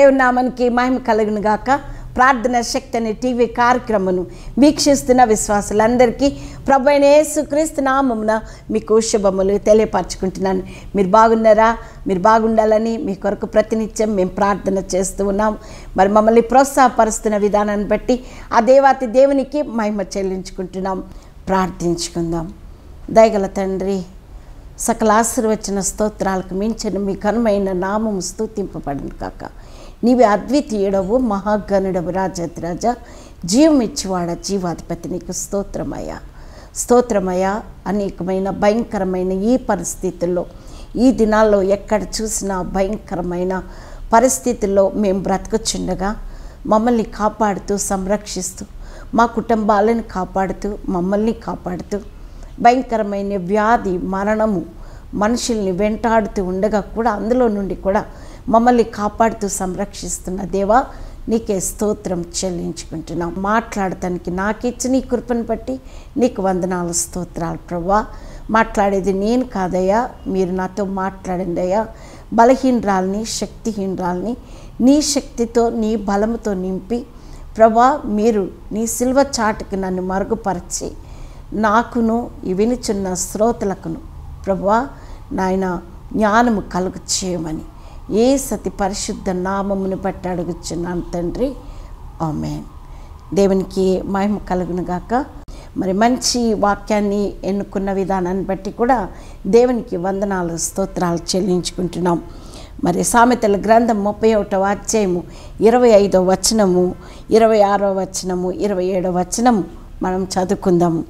దేవుని నామానికి మహిమ కలుగును గాక ప్రార్థన శక్తి అనే టీవీ కార్యక్రమను వీక్షిస్తున్న విశ్వాసులందరికీ ప్రభు అయిన యేసుక్రీస్తు నామమున మీకు శుభములు తెలియపరచుకుంటున్నాను మీరు బాగున్నారా మీరు బాగుండాలని మీ కొరకు ప్రతినిత్యం మేము ప్రార్థన చేస్తూ ఉన్నాం మరి మమ్మల్ని ప్రోత్సాహపరుస్తున్న విధానాన్ని బట్టి ఆ దేవాతి దేవునికి మహిమ చెల్లించుకుంటున్నాం ప్రార్థించుకుందాం దయగల తండ్రి సకల ఆశీర్వచన స్తోత్రాలకు మించిన మీ ఘనమైన నామము స్తుతింపబడిన కాక నీవే అద్వితీయుడవు మహాగణుడవు రాజాధిరాజ జీవమిచ్చివాడ జీవాధిపతి నీకు స్తోత్రమయ్యా స్తోత్రమయ్యా అనేకమైన భయంకరమైన ఈ పరిస్థితుల్లో ఈ దినాల్లో ఎక్కడ చూసినా భయంకరమైన పరిస్థితుల్లో మేము బ్రతకచుండగా మమ్మల్ని కాపాడుతూ సంరక్షిస్తూ మా కుటుంబాలను కాపాడుతూ మమ్మల్ని కాపాడుతూ భయంకరమైన వ్యాధి మరణము మనుషుల్ని వెంటాడుతూ ఉండగా కూడా అందులో నుండి కూడా మమ్మల్ని కాపాడుతూ సంరక్షిస్తున్న దేవా నీకే స్తోత్రం చెల్లించుకుంటున్నాం మాట్లాడటానికి నాకు ఇచ్చిన నీ కృపను బట్టి నీకు వందనాలు స్తోత్రాలు ప్రభా మాట్లాడేది నేను కాదయ్యా మీరు నాతో మాట్లాడండి అయ్యా బలహీనరాల్ని శక్తిహీనరాల్ని నీ శక్తితో నీ బలముతో నింపి ప్రభా మీరు నీ సిల్వ చాటుకి నన్ను మరుగుపరిచి నాకును ఈ వినుచున్న శ్రోతలకును ప్రభా నాయన జ్ఞానము కలుగు చేయమని ఏ సతి పరిశుద్ధ నామమును బట్టి అడుగుచున్నాను తండ్రి ఆమెన్ దేవునికి మహిమ కలుగును గాక మరి మంచి వాక్యాన్ని ఎన్నుకున్న విధానాన్ని బట్టి కూడా దేవునికి వందనాలు స్తోత్రాలు చెల్లించుకుంటున్నాం మరి సామెతల గ్రంథం ముప్పై ఒకటో అధ్యాయము ఇరవై ఐదో వచనము ఇరవై ఆరో వచనము ఇరవై ఏడో వచనము మనం చదువుకుందాము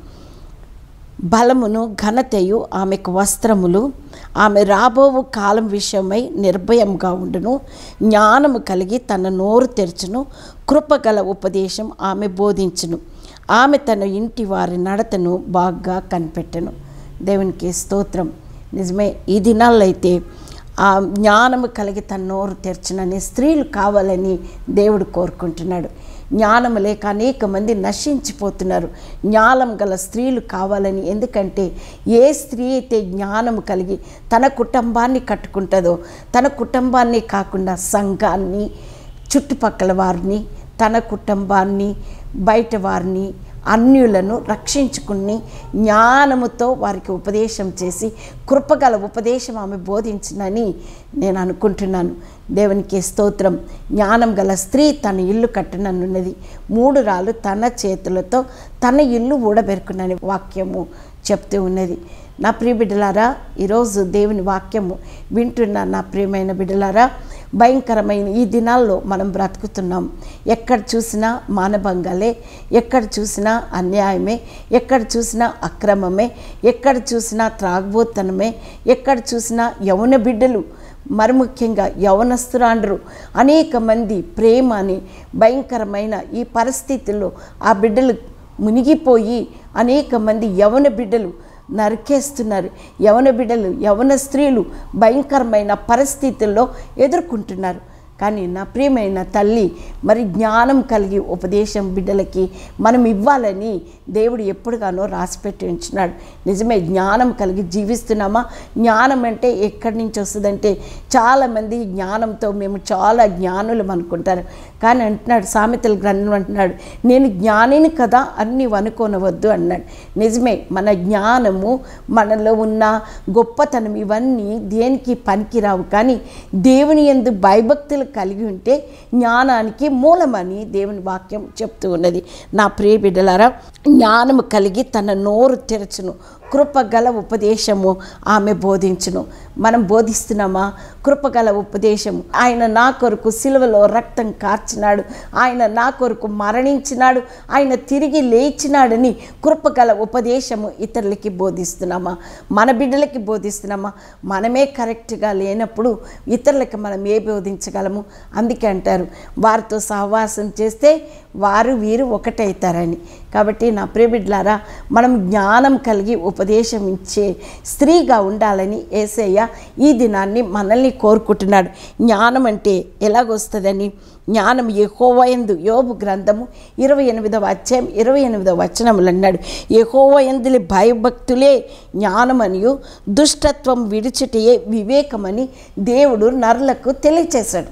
బలమును ఘనతయు ఆమెకు వస్త్రములు ఆమె రాబోవు కాలం విషయమై నిర్భయంగా ఉండును జ్ఞానము కలిగి తన నోరు తెరచును కృపగల ఉపదేశం ఆమె బోధించును ఆమె తన ఇంటి వారి నడతను బాగా కనిపెట్టను దేవునికి స్తోత్రం నిజమే ఈ దినాల్లో అయితే ఆ జ్ఞానము కలిగి తన నోరు తెరచునని స్త్రీలు కావాలని దేవుడు కోరుకుంటున్నాడు జ్ఞానం లేక అనేక మంది నశించిపోతున్నారు జ్ఞానం గల స్త్రీలు కావాలని ఎందుకంటే ఏ స్త్రీ అయితే జ్ఞానం కలిగి తన కుటుంబాన్ని కట్టుకుంటుందో తన కుటుంబాన్ని కాకుండా సంఘాన్ని చుట్టుపక్కల వారిని తన కుటుంబాన్ని బయట వారిని అన్యులను రక్షించుకుని జ్ఞానముతో వారికి ఉపదేశం చేసి కృపగల ఉపదేశం ఆమె బోధించినని నేను అనుకుంటున్నాను దేవునికి స్తోత్రం జ్ఞానం గల స్త్రీ తన ఇల్లు కట్టననున్నది మూడు రాళ్ళు తన చేతులతో తన ఇల్లు ఊడబెరుకునని వాక్యము చెప్తూ ఉన్నది నా ప్రియ బిడ్డలారా ఈరోజు దేవుని వాక్యము వింటున్న నా ప్రియమైన బిడ్డలారా భయంకరమైన ఈ దినాల్లో మనం బ్రతుకుతున్నాం ఎక్కడ చూసినా మానభంగాలే ఎక్కడ చూసినా అన్యాయమే ఎక్కడ చూసినా అక్రమమే ఎక్కడ చూసినా త్రాగుబోతనమే ఎక్కడ చూసినా యవన బిడ్డలు మరి ముఖ్యంగా యవనస్తురాండ్రు అనేక మంది ప్రేమ అని భయంకరమైన ఈ పరిస్థితుల్లో ఆ బిడ్డలు మునిగిపోయి అనేక మంది యవన బిడ్డలు నరికేస్తున్నారు యవన బిడ్డలు యవన స్త్రీలు భయంకరమైన పరిస్థితుల్లో ఎదుర్కొంటున్నారు కానీ నా ప్రియమైన తల్లి మరి జ్ఞానం కలిగి ఉపదేశం బిడ్డలకి మనం ఇవ్వాలని దేవుడు ఎప్పుడుగానో రాసిపెట్టి ఉంచున్నాడు నిజమే జ్ఞానం కలిగి జీవిస్తున్నామా జ్ఞానం అంటే ఎక్కడి నుంచి వస్తుందంటే చాలామంది జ్ఞానంతో మేము చాలా జ్ఞానులం అనుకుంటారు కానీ అంటున్నాడు సామెతల గ్రంథం అంటున్నాడు నేను జ్ఞానిని కదా అన్ని అనుకోనవద్దు అన్నాడు నిజమే మన జ్ఞానము మనలో ఉన్న గొప్పతనం ఇవన్నీ దేనికి పనికిరావు కానీ దేవుని ఎందు భయభక్తులు కలిగి ఉంటే జ్ఞానానికి మూలమని దేవుని వాక్యం చెప్తూ ఉన్నది నా ప్రియ బిడ్డలారా జ్ఞానము కలిగి తన నోరు తెరచును కృపగల ఉపదేశము ఆమె బోధించును మనం బోధిస్తున్నామా కృపగల ఉపదేశము ఆయన నా కొరకు సిలువలో రక్తం కార్చినాడు ఆయన నా కొరకు మరణించినాడు ఆయన తిరిగి లేచినాడని కృపగల ఉపదేశము ఇతరులకి బోధిస్తున్నామా మన బిడ్డలకి బోధిస్తున్నామా మనమే కరెక్ట్గా లేనప్పుడు ఇతరులకి మనం ఏ బోధించగలము అందుకే అంటారు వారితో సహవాసం చేస్తే వారు వీరు ఒకటవుతారని కాబట్టి నా ప్రియబిడ్లారా మనం జ్ఞానం కలిగి ఉపదేశం ఇచ్చే స్త్రీగా ఉండాలని ఏసయ్య ఈ దినాన్ని మనల్ని కోరుకుంటున్నాడు జ్ఞానం అంటే ఎలాగొస్తుందని జ్ఞానం యెహోవయందు యోబు గ్రంథము ఇరవై ఎనిమిదవ అధ్యాయం ఇరవై ఎనిమిదవ వచనములు అన్నాడు యెహోవయందులి భయభక్తులే జ్ఞానమనియు దుష్టత్వం విడిచిటయే వివేకమని దేవుడు నరులకు తెలియచేశాడు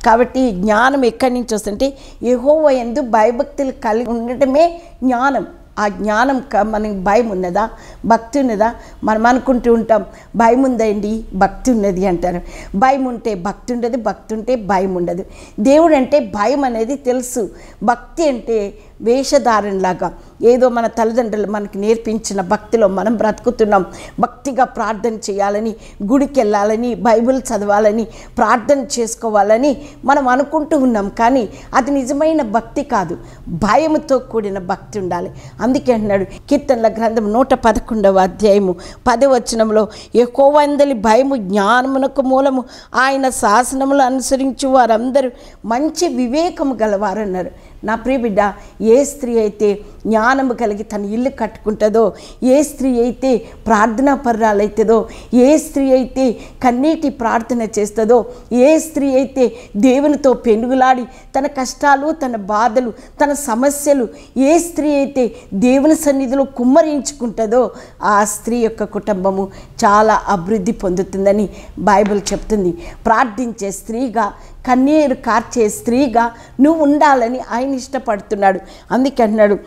కాబట్టి ఈ జ్ఞానం ఎక్కడి నుంచి వస్తుంటే యెహోవా ఎందు భయభక్తులు కలిగి ఉండటమే జ్ఞానం ఆ జ్ఞానం క మనకి భయం ఉన్నదా భక్తి ఉన్నదా మనం అనుకుంటూ ఉంటాం భయం ఉందండి భక్తి ఉన్నది అంటారు భయం ఉంటే భక్తి ఉండదు భక్తి ఉంటే భయం ఉండదు దేవుడు అంటే భయం అనేది తెలుసు భక్తి అంటే వేషధారణలాగా ఏదో మన తల్లిదండ్రులు మనకి నేర్పించిన భక్తిలో మనం బ్రతుకుతున్నాం భక్తిగా ప్రార్థన చేయాలని గుడికి వెళ్ళాలని బైబిల్ చదవాలని ప్రార్థన చేసుకోవాలని మనం అనుకుంటూ ఉన్నాం కానీ అది నిజమైన భక్తి కాదు భయముతో కూడిన భక్తి ఉండాలి అందుకే అంటున్నాడు కీర్తనల గ్రంథం నూట పదకొండవ అధ్యాయము పదవచనంలో ఎక్కువందలి భయము జ్ఞానమునకు మూలము ఆయన శాసనములు అనుసరించు వారందరూ మంచి వివేకము గలవారన్నారు నా ప్రియ బిడ్డ ఏ స్త్రీ అయితే జ్ఞానము కలిగి తన ఇల్లు కట్టుకుంటుందో ఏ స్త్రీ అయితే ప్రార్థనా పర్రాలైతుందో ఏ స్త్రీ అయితే కన్నీటి ప్రార్థన చేస్తుందో ఏ స్త్రీ అయితే దేవునితో పెనుగులాడి తన కష్టాలు తన బాధలు తన సమస్యలు ఏ స్త్రీ అయితే దేవుని సన్నిధిలో కుమ్మరించుకుంటుందో ఆ స్త్రీ యొక్క కుటుంబము చాలా అభివృద్ధి పొందుతుందని బైబిల్ చెప్తుంది ప్రార్థించే స్త్రీగా కన్నీరు కార్చే స్త్రీగా నువ్వు ఉండాలని ఆయన ఇష్టపడుతున్నాడు అందుకే అన్నాడు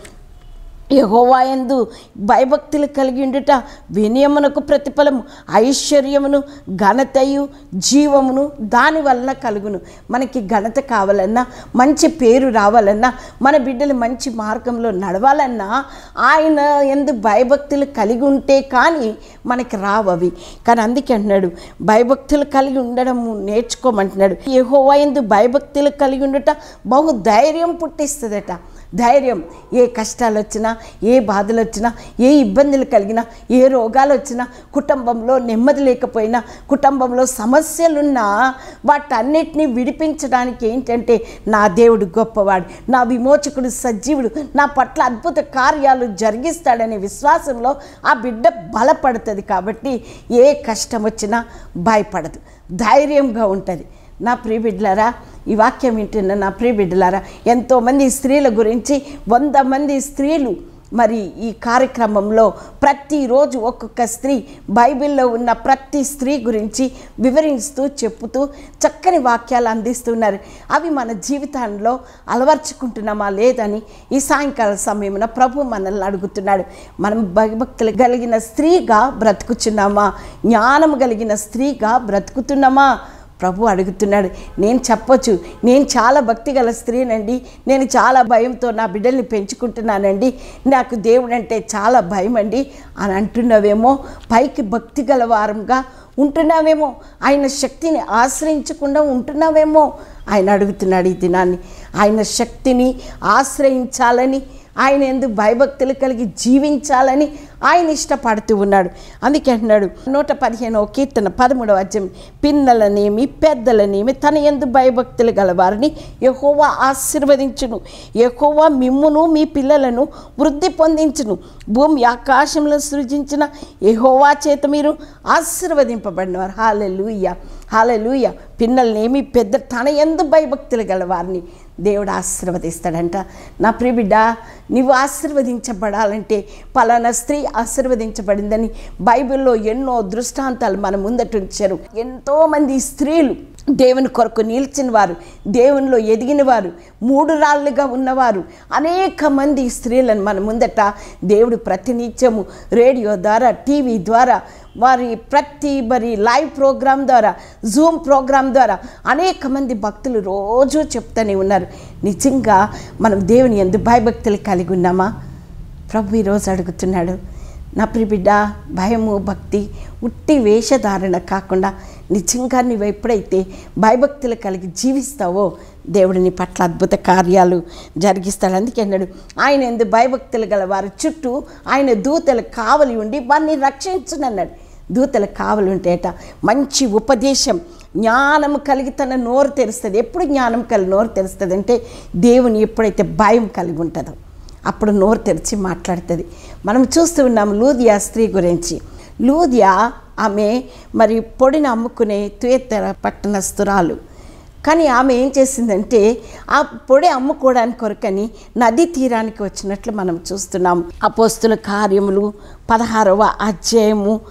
యహోవాయందు భయభక్తులు కలిగి ఉండుట వినయమునకు ప్రతిఫలము ఐశ్వర్యమును ఘనతయు జీవమును దాని వలన కలుగును మనకి ఘనత కావాలన్నా మంచి పేరు రావాలన్నా మన బిడ్డలు మంచి మార్గంలో నడవాలన్నా ఆయన ఎందు భయభక్తులు కలిగి ఉంటే కానీ మనకి రావు అవి కానీ అందుకే అంటున్నాడు భయభక్తులు కలిగి ఉండడం నేర్చుకోమంటున్నాడు యహోవా ఎందు భయభక్తులు కలిగి ఉండుట బహు ధైర్యం పుట్టిస్తుందట ధైర్యం ఏ కష్టాలు వచ్చినా ఏ బాధలు వచ్చినా ఏ ఇబ్బందులు కలిగినా ఏ రోగాలు వచ్చినా కుటుంబంలో నెమ్మది లేకపోయినా కుటుంబంలో సమస్యలున్నా వాటన్నిటినీ విడిపించడానికి ఏంటంటే నా దేవుడు గొప్పవాడు నా విమోచకుడు సజీవుడు నా పట్ల అద్భుత కార్యాలు జరిగిస్తాడనే విశ్వాసంలో ఆ బిడ్డ బలపడుతుంది కాబట్టి ఏ కష్టం వచ్చినా భయపడదు ధైర్యంగా ఉంటుంది నా ప్రియ బిడ్డలారా ఈ వాక్యం వింటున్న నా ప్రియ బిడ్డలారా ఎంతోమంది స్త్రీల గురించి వంద మంది స్త్రీలు మరి ఈ కార్యక్రమంలో ప్రతిరోజు ఒక్కొక్క స్త్రీ బైబిల్లో ఉన్న ప్రతి స్త్రీ గురించి వివరిస్తూ చెప్పుతూ చక్కని వాక్యాలు అందిస్తున్నారు అవి మన జీవితంలో అలవర్చుకుంటున్నామా లేదని ఈ సాయంకాల సమయమున ప్రభు మనల్ని అడుగుతున్నాడు మనం భయభక్తులు కలిగిన స్త్రీగా బ్రతుకుచున్నామా జ్ఞానం కలిగిన స్త్రీగా బ్రతుకుతున్నామా ప్రభు అడుగుతున్నాడు నేను చెప్పొచ్చు నేను చాలా భక్తి గల స్త్రీనండి నేను చాలా భయంతో నా బిడ్డల్ని పెంచుకుంటున్నానండి నాకు దేవుడు అంటే చాలా భయం అండి అని అంటున్నావేమో పైకి భక్తి గల వారంగా ఉంటున్నావేమో ఆయన శక్తిని ఆశ్రయించకుండా ఉంటున్నావేమో ఆయన అడుగుతున్నాడు ఈ దినాన్ని ఆయన శక్తిని ఆశ్రయించాలని ఆయన ఎందుకు భయభక్తులు కలిగి జీవించాలని ఆయన ఇష్టపడుతూ ఉన్నాడు అందుకే అంటున్నాడు నూట పదిహేనవ కీర్తన పదమూడవ అధ్యాయం పిన్నలనేమి పెద్దలనేమి తన ఎందు భయభక్తులు గలవారిని యహోవా ఆశీర్వదించును యహోవా మిమ్మును మీ పిల్లలను వృద్ధి పొందించును భూమి ఆకాశంలో సృజించిన యహోవా చేత మీరు ఆశీర్వదింపబడినవారు హాలెలూయ హాలెలూయ పిన్నలనేమి పెద్ద తన ఎందు భయభక్తులు గలవారిని దేవుడు ఆశీర్వదిస్తాడంట నా ప్రియబిడ్డ నీవు ఆశీర్వదించబడాలంటే పలానా స్త్రీ ఆశీర్వదించబడిందని బైబిల్లో ఎన్నో దృష్టాంతాలు మన ముందట ఉంచారు ఎంతోమంది స్త్రీలు దేవుని కొరకు నిలిచిన వారు దేవునిలో ఎదిగిన వారు మూడు రాళ్ళుగా ఉన్నవారు అనేక మంది స్త్రీలను మన ముందట దేవుడు ప్రతినిత్యము రేడియో ద్వారా టీవీ ద్వారా వారి ప్రతి మరి లైవ్ ప్రోగ్రాం ద్వారా జూమ్ ప్రోగ్రాం ద్వారా అనేక మంది భక్తులు రోజు చెప్తూనే ఉన్నారు నిజంగా మనం దేవుని ఎందు భయభక్తులు కలిగి ఉన్నామా ప్రభు ఈరోజు అడుగుతున్నాడు నా ప్రిబిడ్డ భయము భక్తి ఉట్టి వేషధారణ కాకుండా నిజంగా నువ్వు ఎప్పుడైతే భయభక్తులు కలిగి జీవిస్తావో దేవుడు నీ పట్ల అద్భుత కార్యాలు జరిగిస్తాడు అందుకే అన్నాడు ఆయన ఎందు భయభక్తులు గల వారి చుట్టూ ఆయన దూతలు కావలి ఉండి వారిని రక్షించునన్నాడు దూతలు కావలి ఉంటేట మంచి ఉపదేశం జ్ఞానం కలిగి తన నోరు తెరుస్తుంది ఎప్పుడు జ్ఞానం కలిగి నోరు తెరుస్తుంది అంటే దేవుని ఎప్పుడైతే భయం కలిగి ఉంటుందో అప్పుడు నోరు తెరిచి మాట్లాడుతుంది మనం చూస్తూ ఉన్నాం లూదియా స్త్రీ గురించి లూదియా ఆమె మరి పొడిని అమ్ముకునే తుయత్తర పట్టణస్తురాలు కానీ ఆమె ఏం చేసిందంటే ఆ పొడి అమ్ముకోవడానికి కొరకని నదీ తీరానికి వచ్చినట్లు మనం చూస్తున్నాం అపోస్తుల కార్యములు పదహారవ అధ్యాయము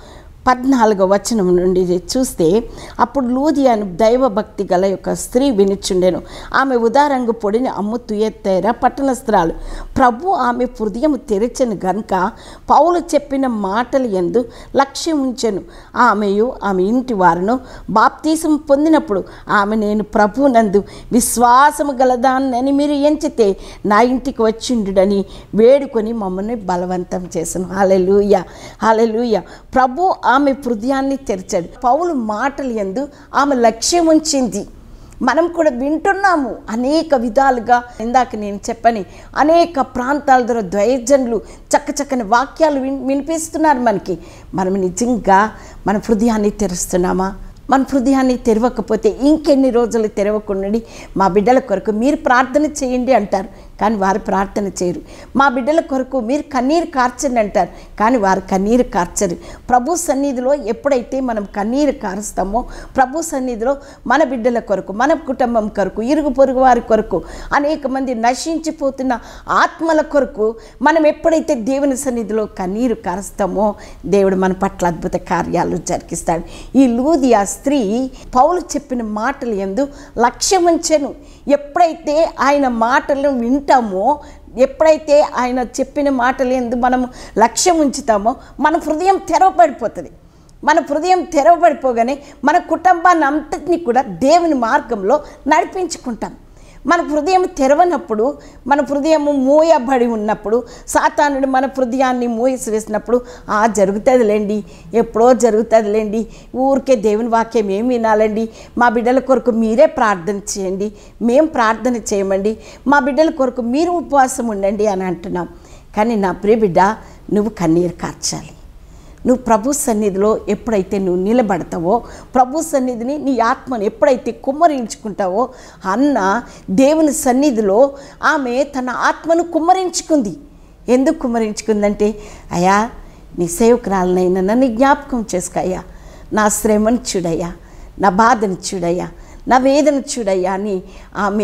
పద్నాలుగో వచనం నుండి చూస్తే అప్పుడు లూదియాను దైవభక్తి గల యొక్క స్త్రీ వినిచుండెను ఆమె ఉదారంగు పొడిని అమ్ము తుయెత్తేర పట్టణస్త్రాలు ప్రభు ఆమె హృదయం తెరిచెను గనుక పౌలు చెప్పిన మాటలు ఎందు లక్ష్యం ఉంచెను ఆమెయు ఆమె ఇంటి వారును బాప్తీసం పొందినప్పుడు ఆమె నేను ప్రభునందు విశ్వాసము గలదాన్నని మీరు ఎంచితే నా ఇంటికి వచ్చిండుడని వేడుకొని మమ్మల్ని బలవంతం చేశాను హాలెలూయ హాలెలూయ ప్రభు ఆమె హృదయాన్ని తెరిచాడు పౌలు మాటలు ఎందు ఆమె లక్ష్యం ఉంచింది మనం కూడా వింటున్నాము అనేక విధాలుగా ఇందాక నేను చెప్పని అనేక ప్రాంతాల ద్వారా ద్వైజనులు చక్క చక్కని వాక్యాలు విన్ వినిపిస్తున్నారు మనకి మనం నిజంగా మన హృదయాన్ని తెరుస్తున్నామా మన హృదయాన్ని తెరవకపోతే ఇంకెన్ని రోజులు తెరవకుండండి మా బిడ్డల కొరకు మీరు ప్రార్థన చేయండి అంటారు కానీ వారు ప్రార్థన చేయరు మా బిడ్డల కొరకు మీరు కన్నీరు కార్చండి అంటారు కానీ వారు కన్నీరు కార్చరు ప్రభు సన్నిధిలో ఎప్పుడైతే మనం కన్నీరు కారుస్తామో ప్రభు సన్నిధిలో మన బిడ్డల కొరకు మన కుటుంబం కొరకు ఇరుగు పొరుగు వారి కొరకు అనేక మంది నశించిపోతున్న ఆత్మల కొరకు మనం ఎప్పుడైతే దేవుని సన్నిధిలో కన్నీరు కారుస్తామో దేవుడు మన పట్ల అద్భుత కార్యాలు జరిగిస్తాడు ఈ లూది ఆ స్త్రీ పౌలు చెప్పిన మాటలు ఎందు లక్ష్యం ఉంచెను ఎప్పుడైతే ఆయన మాటలను వింటామో ఎప్పుడైతే ఆయన చెప్పిన మాటలు ఎందు మనం లక్ష్యం ఉంచుతామో మన హృదయం తెరవబడిపోతుంది మన హృదయం తెరవబడిపోగానే మన కుటుంబాన్ని అంతటినీ కూడా దేవుని మార్గంలో నడిపించుకుంటాం మన హృదయం తెరవనప్పుడు మన హృదయం మూయబడి ఉన్నప్పుడు సాతానుడు మన హృదయాన్ని మూసి వేసినప్పుడు ఆ జరుగుతుందిలేండి ఎప్పుడో జరుగుతుందిలేండి ఊరికే దేవుని వాక్యం ఏం వినాలండి మా బిడ్డల కొరకు మీరే ప్రార్థన చేయండి మేం ప్రార్థన చేయమండి మా బిడ్డల కొరకు మీరు ఉపవాసం ఉండండి అని అంటున్నాం కానీ నా ప్రియ బిడ్డ నువ్వు కన్నీరు కార్చాలి నువ్వు ప్రభు సన్నిధిలో ఎప్పుడైతే నువ్వు నిలబడతావో ప్రభు సన్నిధిని నీ ఆత్మను ఎప్పుడైతే కుమ్మరించుకుంటావో అన్న దేవుని సన్నిధిలో ఆమె తన ఆత్మను కుమ్మరించుకుంది ఎందుకు కుమ్మరించుకుందంటే అయ్యా నీ సేవకురాలనైనా నన్ను జ్ఞాపకం చేసుకోయ్యా నా శ్రమను చూడయ్యా నా బాధను చూడయ్యా నా వేదన చూడయ్యా అని ఆమె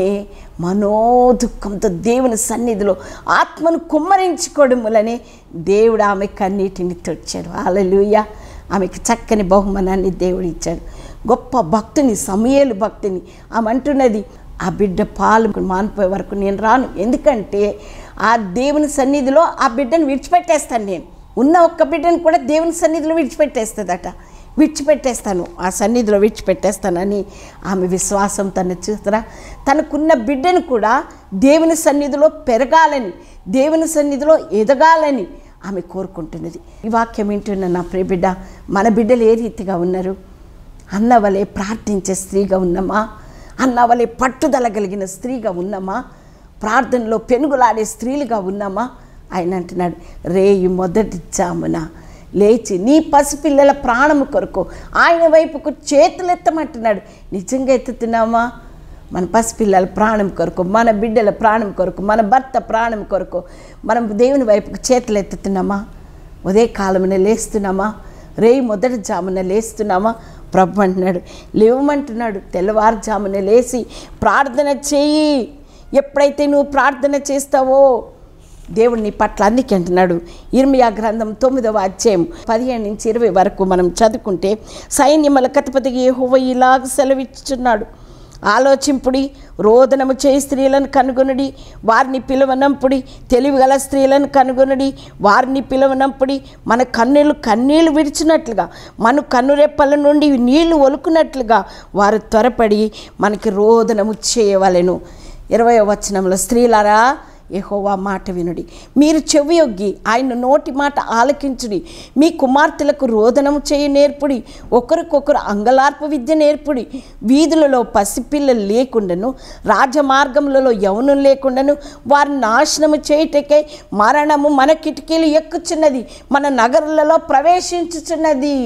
మనోదుఖంతో దేవుని సన్నిధిలో ఆత్మను కుమ్మరించుకోవడం వలనే దేవుడు ఆమె కన్నీటిని తుడిచాడు అలలుయ ఆమెకి చక్కని బహుమానాన్ని దేవుడు ఇచ్చాడు గొప్ప భక్తుని సమయలు భక్తిని ఆమె అంటున్నది ఆ బిడ్డ పాలు మానిపోయే వరకు నేను రాను ఎందుకంటే ఆ దేవుని సన్నిధిలో ఆ బిడ్డను విడిచిపెట్టేస్తాను నేను ఉన్న ఒక్క బిడ్డను కూడా దేవుని సన్నిధిలో విడిచిపెట్టేస్తుందట విడిచిపెట్టేస్తాను ఆ సన్నిధిలో విడిచిపెట్టేస్తానని ఆమె విశ్వాసం తన చూస్తారా తనకున్న బిడ్డను కూడా దేవుని సన్నిధిలో పెరగాలని దేవుని సన్నిధిలో ఎదగాలని ఆమె కోరుకుంటున్నది ఈ వాక్యం వింటున్న నా ప్రియ బిడ్డ మన బిడ్డలు ఏ రీతిగా ఉన్నారు అన్న వలె ప్రార్థించే స్త్రీగా ఉన్నామా అన్న వలె పట్టుదల కలిగిన స్త్రీగా ఉన్నామా ప్రార్థనలో పెనుగులాడే స్త్రీలుగా ఉన్నామా ఆయన అంటున్నాడు రేయి మొదటి జామున లేచి నీ పసిపిల్లల ప్రాణము కొరకు ఆయన వైపుకు చేతులు ఎత్తమంటున్నాడు నిజంగా ఎత్తుతున్నామా మన పసిపిల్లల ప్రాణం కొరకు మన బిడ్డల ప్రాణం కొరకు మన భర్త ప్రాణం కొరకు మనం దేవుని వైపుకు చేతులు ఎత్తుతున్నామా ఉదయ కాలమున లేస్తున్నామా రేయి మొదటి జామున లేస్తున్నామా ప్రభు అంటున్నాడు లేవమంటున్నాడు తెల్లవారుజామున లేచి ప్రార్థన చేయి ఎప్పుడైతే నువ్వు ప్రార్థన చేస్తావో దేవుడు నీ పట్ల అందుకే అంటున్నాడు ఇర్మియా గ్రంథం తొమ్మిదవ అధ్యాయం పదిహేను నుంచి ఇరవై వరకు మనం చదువుకుంటే సైన్యముల కథపతికి యెహోవా ఇలాగ సెలవిచ్చుచున్నాడు ఆలోచింపుడి రోదనము చేయి స్త్రీలను కనుగొనుడి వారిని పిలువనంపుడి తెలివిగల స్త్రీలను కనుగొనుడి వారిని పిలువనంపుడి మన కన్నులు కన్నీళ్లు విడిచినట్లుగా మన కన్నురెప్పల నుండి నీళ్లు ఒలుకున్నట్లుగా వారు త్వరపడి మనకి రోదనము చేయవలెను ఇరవై వచనంలో స్త్రీలారా యెహోవా మాట వినుడి మీరు చెవియొగ్గి ఆయన నోటి మాట ఆలకించుడి మీ కుమార్తెలకు రోదనము చేయ నేర్పుడి ఒకరికొకరు అంగలార్ప విద్య నేర్పుడి వీధులలో పసిపిల్లలు లేకుండాను రాజమార్గములలో యవనం లేకుండాను వారిని నాశనము చేయుటకై మరణము మన కిటికీలు ఎక్కుచున్నది మన నగరులలో ప్రవేశించుచున్నది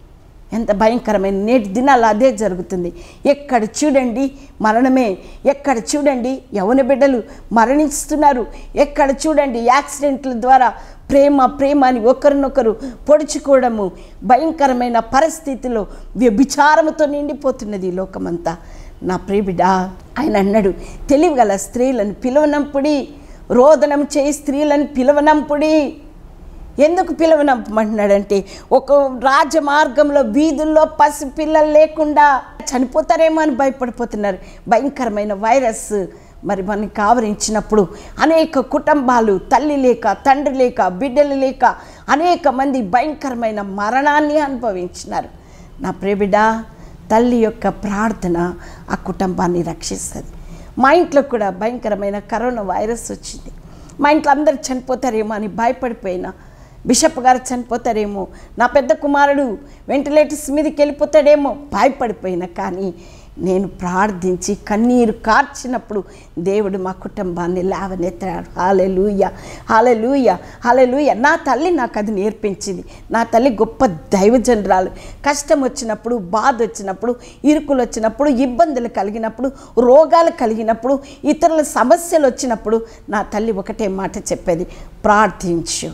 ఎంత భయంకరమైన నేటి దినాలు అదే జరుగుతుంది ఎక్కడ చూడండి మరణమే ఎక్కడ చూడండి యవన బిడ్డలు మరణిస్తున్నారు ఎక్కడ చూడండి యాక్సిడెంట్ల ద్వారా ప్రేమ ప్రేమ అని ఒకరినొకరు పొడుచుకోవడము భయంకరమైన పరిస్థితిలో వ్యభిచారముతో నిండిపోతున్నది ఈ లోకమంతా నా ప్రియబిడ్డ ఆయన అన్నాడు తెలివిగల స్త్రీలను పిలవనంపుడి రోదనం చేయి స్త్రీలను పిలవనంపుడి ఎందుకు పిలవనంపమంటున్నాడంటే ఒక రాజమార్గంలో వీధుల్లో పసి పిల్లలు లేకుండా చనిపోతారేమో అని భయపడిపోతున్నారు భయంకరమైన వైరస్ మరి మనకి ఆవరించినప్పుడు అనేక కుటుంబాలు తల్లి లేక తండ్రి లేక బిడ్డలు లేక అనేక మంది భయంకరమైన మరణాన్ని అనుభవించినారు నా ప్రియబిడ్డ తల్లి యొక్క ప్రార్థన ఆ కుటుంబాన్ని రక్షిస్తుంది మా ఇంట్లో కూడా భయంకరమైన కరోనా వైరస్ వచ్చింది మా ఇంట్లో అందరు చనిపోతారేమో అని భయపడిపోయినా బిషప్ గారు చనిపోతారేమో నా పెద్ద కుమారుడు వెంటిలేటర్స్ మీదకి వెళ్ళిపోతాడేమో భయపడిపోయినా కానీ నేను ప్రార్థించి కన్నీరు కార్చినప్పుడు దేవుడు మా కుటుంబాన్ని లేవనెత్తాడు హాలెలూయ హాలెలూయ హాలెలూయ నా తల్లి నాకు అది నేర్పించింది నా తల్లి గొప్ప దైవజనరాలు కష్టం వచ్చినప్పుడు బాధ వచ్చినప్పుడు ఇరుకులు వచ్చినప్పుడు ఇబ్బందులు కలిగినప్పుడు రోగాలు కలిగినప్పుడు ఇతరుల సమస్యలు వచ్చినప్పుడు నా తల్లి ఒకటే మాట చెప్పేది ప్రార్థించు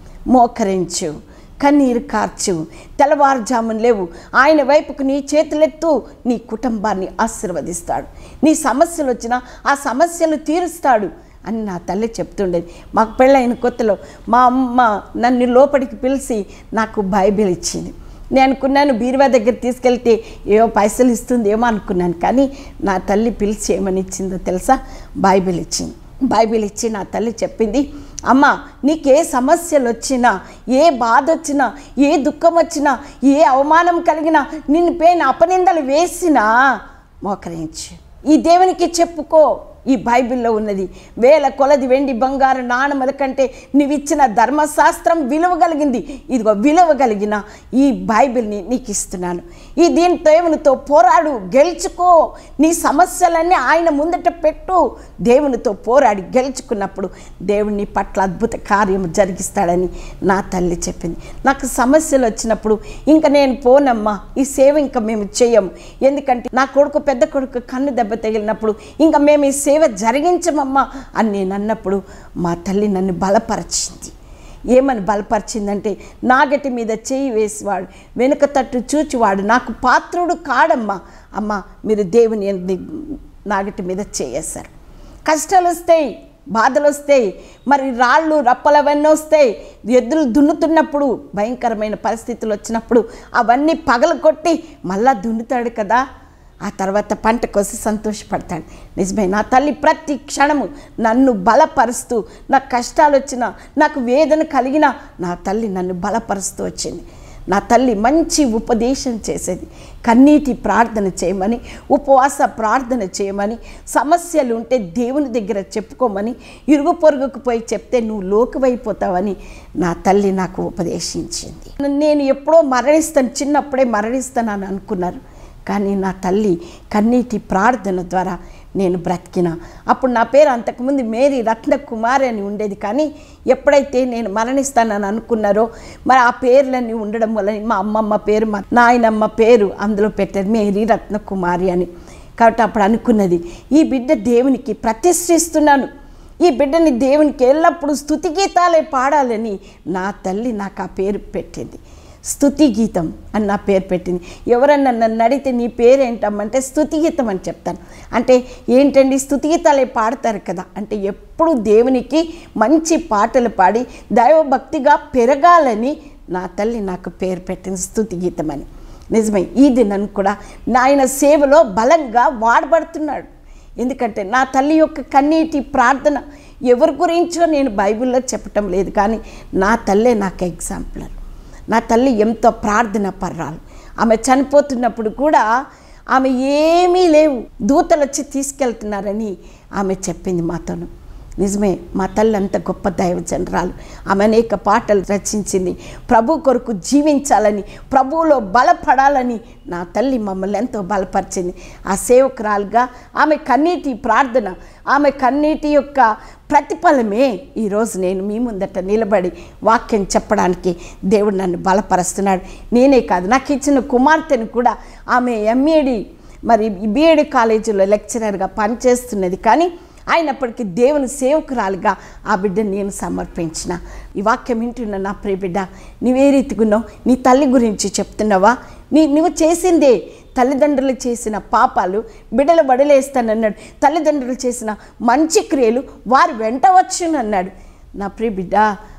మోకరించు కన్నీరు కార్చు తెల్లవారుజామున లేవు ఆయన వైపుకు నీ చేతులెత్తు నీ కుటుంబాన్ని ఆశీర్వదిస్తాడు నీ సమస్యలు వచ్చినా ఆ సమస్యలు తీరుస్తాడు అని నా తల్లి చెప్తుండేది మాకు పెళ్ళైన కొత్తలో మా అమ్మ నన్ను లోపలికి పిలిచి నాకు బైబిల్ ఇచ్చింది నేను అనుకున్నాను బీరువా దగ్గర తీసుకెళ్తే ఏవో పైసలు ఇస్తుంది ఏమో అనుకున్నాను కానీ నా తల్లి పిలిచి ఏమని ఇచ్చిందో తెలుసా బైబిల్ ఇచ్చింది బైబిల్ ఇచ్చి నా తల్లి చెప్పింది అమ్మ నీకు ఏ సమస్యలు వచ్చినా ఏ బాధ వచ్చినా ఏ దుఃఖం వచ్చినా ఏ అవమానం కలిగినా నిన్ను పేన అపనిందలు వేసినా మోకరించు ఈ దేవునికి చెప్పుకో ఈ బైబిల్లో ఉన్నది వేల కొలది వెండి బంగారు నాణముల కంటే నీవిచ్చిన ధర్మశాస్త్రం విలువ కలిగింది ఇదిగో విలువ కలిగిన ఈ బైబిల్ని నీకు ఇస్తున్నాను ఈ దీని దేవునితో పోరాడు గెలుచుకో నీ సమస్యలన్నీ ఆయన ముందట పెట్టు దేవునితో పోరాడి గెలుచుకున్నప్పుడు దేవుని పట్ల అద్భుత కార్యం జరిగిస్తాడని నా తల్లి చెప్పింది నాకు సమస్యలు వచ్చినప్పుడు ఇంకా నేను పోనమ్మా ఈ సేవ ఇంకా మేము చేయము ఎందుకంటే నా కొడుకు పెద్ద కొడుకు కన్ను దెబ్బ తగిలినప్పుడు ఇంకా మేము ఈ సేవ జరిగించమమ్మా అని నేను అన్నప్పుడు మా తల్లి నన్ను బలపరిచింది ఏమని బలపరిచిందంటే నాగటి మీద చేయి వేసివాడు వెనుక తట్టు చూచివాడు నాకు పాత్రుడు కాడమ్మా అమ్మ మీరు దేవుని యందు నాగటి మీద చేయేశారు కష్టాలు వస్తాయి బాధలు వస్తాయి మరి రాళ్ళు రప్పలు అవన్నీ వస్తాయి ఎద్దులు దున్నుతున్నప్పుడు భయంకరమైన పరిస్థితులు వచ్చినప్పుడు అవన్నీ పగలు కొట్టి మళ్ళా దున్నుతాడు కదా ఆ తర్వాత పంట కోసి సంతోషపడతాడు నిజమే నా తల్లి ప్రతి క్షణము నన్ను బలపరుస్తూ నాకు కష్టాలు వచ్చినా నాకు వేదన కలిగినా నా తల్లి నన్ను బలపరుస్తూ వచ్చింది నా తల్లి మంచి ఉపదేశం చేసేది కన్నీటి ప్రార్థన చేయమని ఉపవాస ప్రార్థన చేయమని సమస్యలు ఉంటే దేవుని దగ్గర చెప్పుకోమని ఇరుగు పొరుగుకు పోయి చెప్తే నువ్వు లోకువైపోతావని నా తల్లి నాకు ఉపదేశించింది నేను ఎప్పుడో మరణిస్తాను చిన్నప్పుడే మరణిస్తానని అనుకున్నారు కానీ నా తల్లి కన్నీటి ప్రార్థన ద్వారా నేను బ్రతికిన అప్పుడు నా పేరు అంతకుముందు మేరీ రత్న కుమారి అని ఉండేది కానీ ఎప్పుడైతే నేను మరణిస్తానని అనుకున్నారో మరి ఆ పేర్లన్నీ ఉండడం వల్ల మా అమ్మమ్మ పేరు మా నాయనమ్మ పేరు అందులో పెట్టారు మేరీ రత్న కుమారి అని కాబట్టి అప్పుడు అనుకున్నది ఈ బిడ్డ దేవునికి ప్రతిష్ఠిస్తున్నాను ఈ బిడ్డని దేవునికి ఎల్లప్పుడూ స్థుతి గీతాలే పాడాలని నా తల్లి నాకు ఆ పేరు పెట్టింది స్థుతి గీతం అని నా పేరు పెట్టింది ఎవరన్నా నన్ను అడిగితే నీ పేరు ఏంటమ్మంటే స్థుతి గీతం అని చెప్తాను అంటే ఏంటండి స్థుతి గీతాలే పాడతారు కదా అంటే ఎప్పుడు దేవునికి మంచి పాటలు పాడి దైవభక్తిగా పెరగాలని నా తల్లి నాకు పేరు పెట్టింది స్థుతి గీతం అని నిజమే ఈ దినం కూడా నాయన సేవలో బలంగా వాడబడుతున్నాడు ఎందుకంటే నా తల్లి యొక్క కన్నీటి ప్రార్థన ఎవరి గురించో నేను బైబిల్లో చెప్పటం లేదు కానీ నా తల్లే నాకు ఎగ్జాంపులర్ నా తల్లి ఎంతో ప్రార్థన పర్రాలు ఆమె చనిపోతున్నప్పుడు కూడా ఆమె ఏమీ లేవు దూతలు వచ్చి తీసుకెళ్తున్నారని ఆమె చెప్పింది మాతోను నిజమే మా తల్లి అంత గొప్ప దైవజనరాలు ఆమె అనేక పాటలు రచించింది ప్రభు కొరకు జీవించాలని ప్రభువులో బలపడాలని నా తల్లి మమ్మల్ని ఎంతో బలపరిచింది ఆ సేవకురాలుగా ఆమె కన్నీటి ప్రార్థన ఆమె కన్నీటి యొక్క ప్రతిఫలమే ఈరోజు నేను మీ ముందట నిలబడి వాక్యం చెప్పడానికి దేవుడు నన్ను బలపరుస్తున్నాడు నేనే కాదు నాకు ఇచ్చిన కుమార్తెను కూడా ఆమె ఎంఏడి మరి బీఎడ్ కాలేజీలో లెక్చరర్గా పనిచేస్తున్నది కానీ అయినప్పటికీ దేవుని సేవకురాలుగా ఆ బిడ్డను నేను సమర్పించిన ఈ వాక్యం వింటున్న నా ప్రియ బిడ్డ నీవే రీతిగున్నావు నీ తల్లి గురించి చెప్తున్నావా నీ నువ్వు చేసిందే తల్లిదండ్రులు చేసిన పాపాలు బిడ్డలు బడిలేస్తానన్నాడు తల్లిదండ్రులు చేసిన మంచి క్రియలు వారు వెంట వచ్చునన్నాడు నా ప్రియ బిడ్డ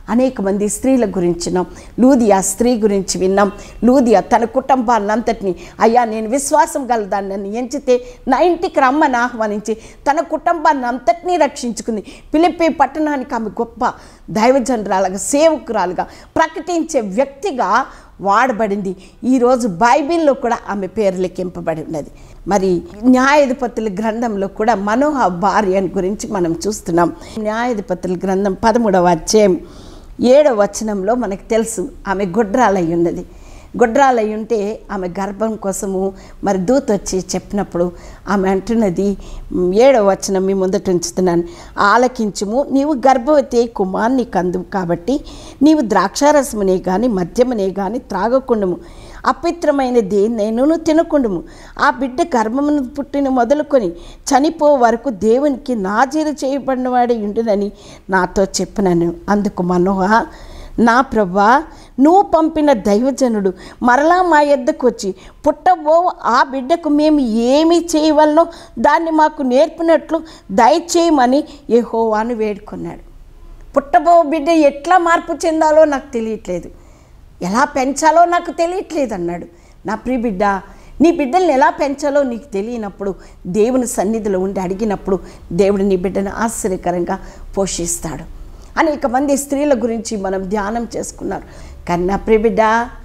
అనేక మంది స్త్రీల గురించి విన్నాం లూదియా స్త్రీ గురించి విన్నాం లూదియా తన కుటుంబాన్నంతటిని అయ్యా నేను విశ్వాసం గలదాన్ని నన్ను ఎంచితే నా ఇంటికి రమ్మని ఆహ్వానించి తన కుటుంబాన్ని అంతటినీ రక్షించుకుంది పిలిపి పట్టణానికి ఆమె గొప్ప దైవజనరాలుగా సేవకురాలుగా ప్రకటించే వ్యక్తిగా వాడబడింది ఈరోజు బైబిల్లో కూడా ఆమె పేరు లెక్కింపబడి ఉన్నది మరి న్యాయాధిపతుల గ్రంథంలో కూడా మనోహ భార్య గురించి మనం చూస్తున్నాం న్యాయాధిపతుల గ్రంథం పదమూడవ అధ్యాయం ఏడవ వచనంలో మనకు తెలుసు ఆమె గుడ్రాలై ఉన్నది గుడ్రాలై ఉంటే ఆమె గర్భం కోసము మరి దూత వచ్చి చెప్పినప్పుడు ఆమె అంటున్నది "మ్, ఏడవ వచనం మీ ముందట ఉంచుతున్నాను ఆలకించుము నీవు గర్భవతి అయి కుమార్ని కందు కాబట్టి నీవు ద్రాక్షారసమునే కానీ మద్యమునే కానీ త్రాగకుండము అపవిత్రమైనది నేను తినకుండము ఆ బిడ్డ గర్భమును పుట్టిన మొదలుకొని చనిపో వరకు దేవునికి నాజీరు చేయబడిన వాడే ఉండునని నాతో చెప్పినాను అందుకు మనోహ నా ప్రభా నువ్వు పంపిన దైవజనుడు మరలా మా యొద్దకు వచ్చి పుట్టబో ఆ బిడ్డకు మేము ఏమి చేయవలనో దాన్ని మాకు నేర్పినట్లు దయచేయమని యెహోవాను వేడుకున్నాడు పుట్టబో బిడ్డ ఎట్లా మార్పు చెందాలో నాకు తెలియట్లేదు ఎలా పెంచాలో నాకు తెలియట్లేదు అన్నాడు నా ప్రియ బిడ్డ నీ బిడ్డల్ని ఎలా పెంచాలో నీకు తెలియనప్పుడు దేవుని సన్నిధిలో ఉండి అడిగినప్పుడు దేవుడు నీ బిడ్డను ఆశ్చర్యకరంగా పోషిస్తాడు అనేక మంది స్త్రీల గురించి మనం ధ్యానం చేసుకున్నారు కానీ నా ప్రియ బిడ్డ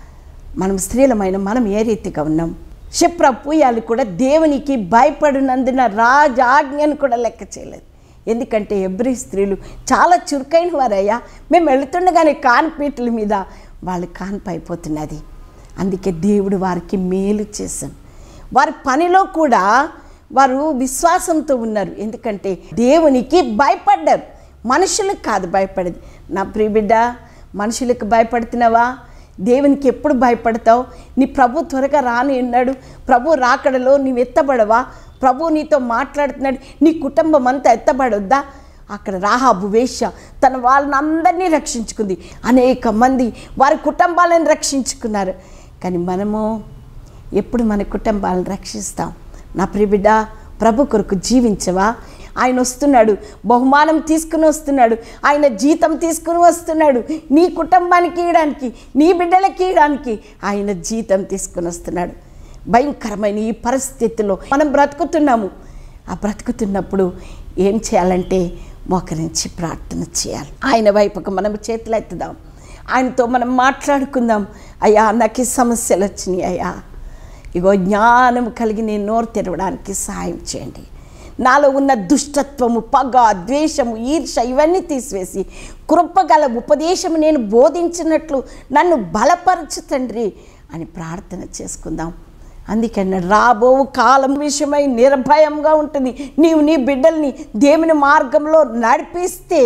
మనం స్త్రీలమైన మనం ఏ రీతిగా ఉన్నాం క్షిప్ర పూయాలు కూడా దేవునికి భయపడినందున రాజాజ్ఞను కూడా లెక్క చేయలేదు ఎందుకంటే ఎబ్రి స్త్రీలు చాలా చురుకైన వారయ్యా మేము వెళుతుండగానే కాన్పీటల మీద వాళ్ళు కాన్పైపోతున్నది అందుకే దేవుడు వారికి మేలు చేశాను వారి పనిలో కూడా వారు విశ్వాసంతో ఉన్నారు ఎందుకంటే దేవునికి భయపడ్డారు మనుషులకు కాదు భయపడేది నా ప్రియబిడ్డ మనుషులకు భయపడుతున్నావా దేవునికి ఎప్పుడు భయపడతావు నీ ప్రభు త్వరగా రాని ఉన్నాడు ప్రభు రాకడలో నీవు ఎత్తబడవా ప్రభు నీతో మాట్లాడుతున్నాడు నీ కుటుంబం అంతా ఎత్తబడొద్దా అక్కడ రాహాబు వేశ్య తన వాళ్ళని అందరినీ రక్షించుకుంది అనేక మంది వారి కుటుంబాలను రక్షించుకున్నారు కానీ మనము ఎప్పుడు మన కుటుంబాలను రక్షిస్తాం నా ప్రియబిడ్డ ప్రభు కొరకు జీవించవా ఆయన వస్తున్నాడు బహుమానం తీసుకుని వస్తున్నాడు ఆయన జీతం తీసుకుని వస్తున్నాడు నీ కుటుంబానికి ఇవ్వడానికి నీ బిడ్డలకి ఇవ్వడానికి ఆయన జీతం తీసుకుని వస్తున్నాడు భయంకరమైన ఈ పరిస్థితిలో మనం బ్రతుకుతున్నాము ఆ బ్రతుకుతున్నప్పుడు ఏం చేయాలంటే మోకరించి ప్రార్థన చేయాలి ఆయన వైపుకు మనం చేతులు ఎత్తుదాం ఆయనతో మనం మాట్లాడుకుందాం అయ్యా నాకు ఈ సమస్యలు వచ్చినాయి అయ్యా ఇగో జ్ఞానం కలిగి నేను నోరు తెరవడానికి సహాయం చేయండి నాలో ఉన్న దుష్టత్వము పగ ద్వేషము ఈర్ష ఇవన్నీ తీసివేసి కృపగల ఉపదేశము నేను బోధించినట్లు నన్ను బలపరచు తండ్రి అని ప్రార్థన చేసుకుందాం అందుకని రాబో కాలం విషయమై నిర్భయంగా ఉంటుంది నీవు నీ బిడ్డల్ని దేవుని మార్గంలో నడిపిస్తే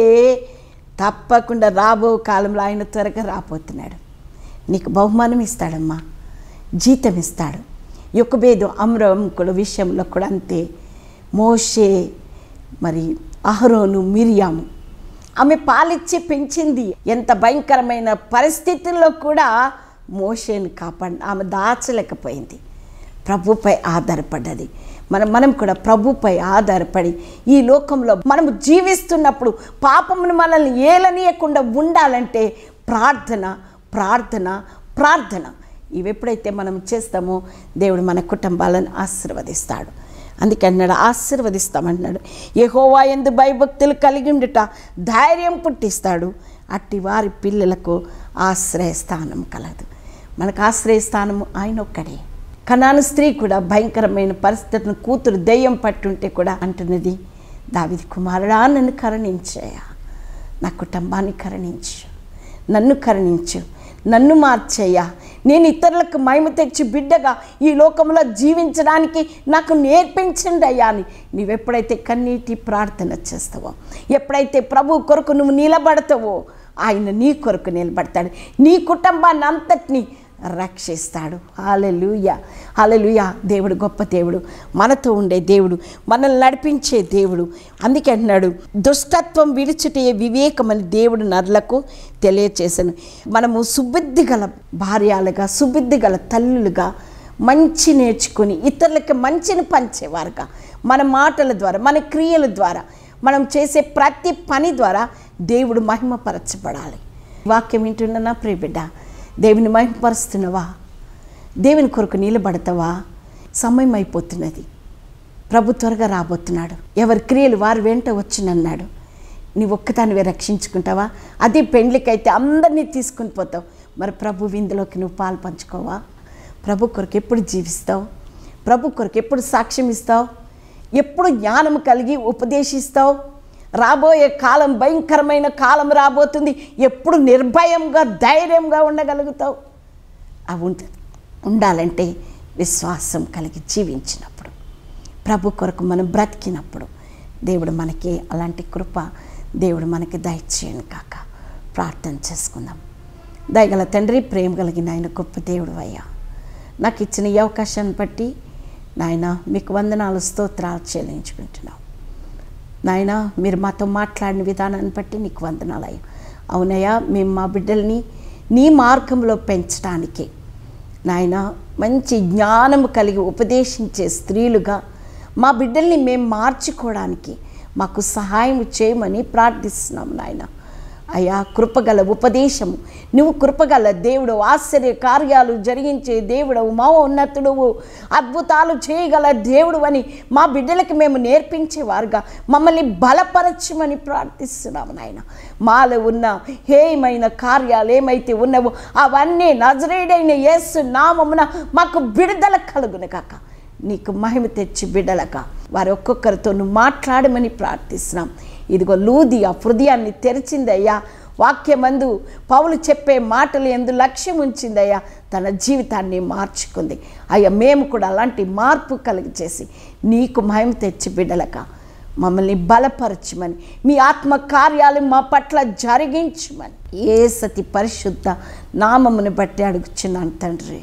తప్పకుండా రాబో కాలంలో ఆయన త్వరగా రాబోతున్నాడు నీకు బహుమానం ఇస్తాడమ్మా జీతం ఇస్తాడు యొక్కబేదు అమ్రముకుల విషయంలో కూడా అంతే మోషే మరి అహరోను మిరియాము ఆమె పాలిచ్చి పెంచింది ఎంత భయంకరమైన పరిస్థితుల్లో కూడా మోషేని కాపాడి ఆమె దాచలేకపోయింది ప్రభుపై ఆధారపడ్డది మనం మనం కూడా ప్రభుపై ఆధారపడి ఈ లోకంలో మనము జీవిస్తున్నప్పుడు పాపమును మనల్ని ఏలనీయకుండా ఉండాలంటే ప్రార్థన ప్రార్థన ప్రార్థన ఇవి ఎప్పుడైతే మనం చేస్తామో దేవుడు మన కుటుంబాలను ఆశీర్వదిస్తాడు అందుకే అన్నాడు ఆశీర్వదిస్తామన్నాడు యెహోవా ఎందు భయభక్తులు కలిగి ఉండుట ధైర్యం పుట్టిస్తాడు అట్టి వారి పిల్లలకు ఆశ్రయస్థానం కలదు మనకు ఆశ్రయస్థానము ఆయన ఒక్కడే కనాను స్త్రీ కూడా భయంకరమైన పరిస్థితులను కూతురు దెయ్యం పట్టుంటే కూడా అంటున్నది దావిది కుమారుడా నన్ను కరుణించాయా నా కుటుంబాన్ని కరుణించు నన్ను కరుణించు నన్ను మార్చేయ్యా నేను ఇతరులకు మహిమ తెచ్చి బిడ్డగా ఈ లోకంలో జీవించడానికి నాకు నేర్పించండి అయ్యా అని నీవెప్పుడైతే కన్నీటి ప్రార్థన చేస్తావో ఎప్పుడైతే ప్రభు కొరకు నువ్వు నిలబడతావో ఆయన నీ కొరకు నిలబడతాడు నీ కుటుంబాన్ని అంతటినీ రక్షిస్తాడు హాలెలుయ హాలెలుయ దేవుడు గొప్ప దేవుడు మనతో ఉండే దేవుడు మనల్ని నడిపించే దేవుడు అందుకే అంటున్నాడు దుష్టత్వం విడిచుటే వివేకమని దేవుడు నరులకు తెలియచేశాను మనము సుబుద్ధి గల భార్యాలుగా సుబుద్ధి గల తల్లులుగా మంచి నేర్చుకొని ఇతరులకి మంచిని పంచేవారుగా మన మాటల ద్వారా మన క్రియల ద్వారా మనం చేసే ప్రతి పని ద్వారా దేవుడు మహిమపరచబడాలి వాక్యం వింటున్న నా ప్రియ బిడ్డ దేవుని మహిమపరుస్తున్నవా దేవుని కొరకు నిలబడతావా సమయం అయిపోతున్నది ప్రభు త్వరగా రాబోతున్నాడు ఎవరి క్రియలు వారి వెంట వచ్చినన్నాడు నీ ఒక్కదానివే రక్షించుకుంటావా అదే పెండ్లికైతే అందరినీ తీసుకుని పోతావు మరి ప్రభు విందులోకి నువ్వు పాలు పంచుకోవా ప్రభు కొరకు ఎప్పుడు జీవిస్తావు ప్రభు కొరకు ఎప్పుడు సాక్ష్యం ఇస్తావు ఎప్పుడు జ్ఞానం కలిగి ఉపదేశిస్తావు రాబోయే కాలం భయంకరమైన కాలం రాబోతుంది ఎప్పుడు నిర్భయంగా ధైర్యంగా ఉండగలుగుతావు అవి ఉంటుంది ఉండాలంటే విశ్వాసం కలిగి జీవించినప్పుడు ప్రభు కొరకు మనం బ్రతికినప్పుడు దేవుడు మనకి అలాంటి కృప దేవుడు మనకి దయచేయను కాక ప్రార్థన చేసుకుందాం దయగల తండ్రి ప్రేమ కలిగిన ఆయన గొప్ప దేవుడు అయ్యా నాకు ఇచ్చిన ఈ అవకాశాన్ని బట్టి నాయన మీకు వందనాలు స్తోత్రాలు చెల్లించుకుంటున్నాం నాయన మీరు మాతో మాట్లాడిన విధానాన్ని బట్టి నీకు వందనాలు అయ్యా అవునయ్యా మేము మా బిడ్డల్ని నీ మార్గంలో పెంచడానికి నాయన మంచి జ్ఞానం కలిగి ఉపదేశించే స్త్రీలుగా మా బిడ్డల్ని మేము మార్చుకోవడానికి మాకు సహాయం చేయమని ప్రార్థిస్తున్నాం నాయన అయ్యా కృపగల ఉపదేశము నువ్వు కృపగల దేవుడు ఆశ్చర్య కార్యాలు జరిగించే దేవుడవు మా ఉన్నతుడువు అద్భుతాలు చేయగల దేవుడు అని మా బిడ్డలకి మేము నేర్పించేవారుగా మమ్మల్ని బలపరచమని ప్రార్థిస్తున్నాము నాయన మాలో ఉన్న హేయమైన కార్యాలు ఏమైతే ఉన్నావో అవన్నీ నజరేడైన యేసు నామమున మాకు విడుదల కలుగును కాక నీకు మహిమ తెచ్చి బిడ్డలక వారి ఒక్కొక్కరితో నువ్వు మాట్లాడమని ప్రార్థిస్తున్నాం ఇదిగో లూది ఆ హృదయాన్ని తెరిచిందయ్యా వాక్యమందు పౌలు చెప్పే మాటలు ఎందు లక్ష్యం ఉంచిందయ్యా తన జీవితాన్ని మార్చుకుంది అయ్యా మేము కూడా అలాంటి మార్పు కలిగి చేసి నీకు మహిమ తెచ్చి బిడ్డలక మమ్మల్ని బలపరచమని మీ ఆత్మ కార్యాలు మా పట్ల జరిగించమని ఏ సతి పరిశుద్ధ నామమును బట్టి అడుగుచున్నాను తండ్రి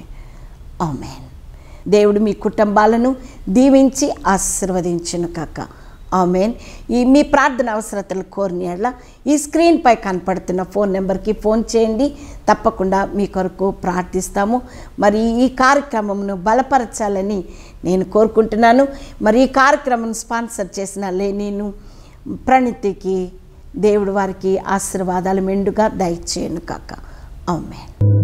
ఆమెన్ దేవుడు మీ కుటుంబాలను దీవించి ఆశీర్వదించును కాక ఆమెన్ ఈ మీ ప్రార్థన అవసరతలు కోరిన యెడల ఈ స్క్రీన్పై కనపడుతున్న ఫోన్ నెంబర్కి ఫోన్ చేయండి తప్పకుండా మీ కొరకు ప్రార్థిస్తాము మరి ఈ కార్యక్రమంను బలపరచాలని నేను కోరుకుంటున్నాను మరి ఈ కార్యక్రమం స్పాన్సర్ చేసిన లే నేను ప్రణితికి దేవుడు వారికి ఆశీర్వాదాలు మెండుగా దయచేయను కాక ఆమెన్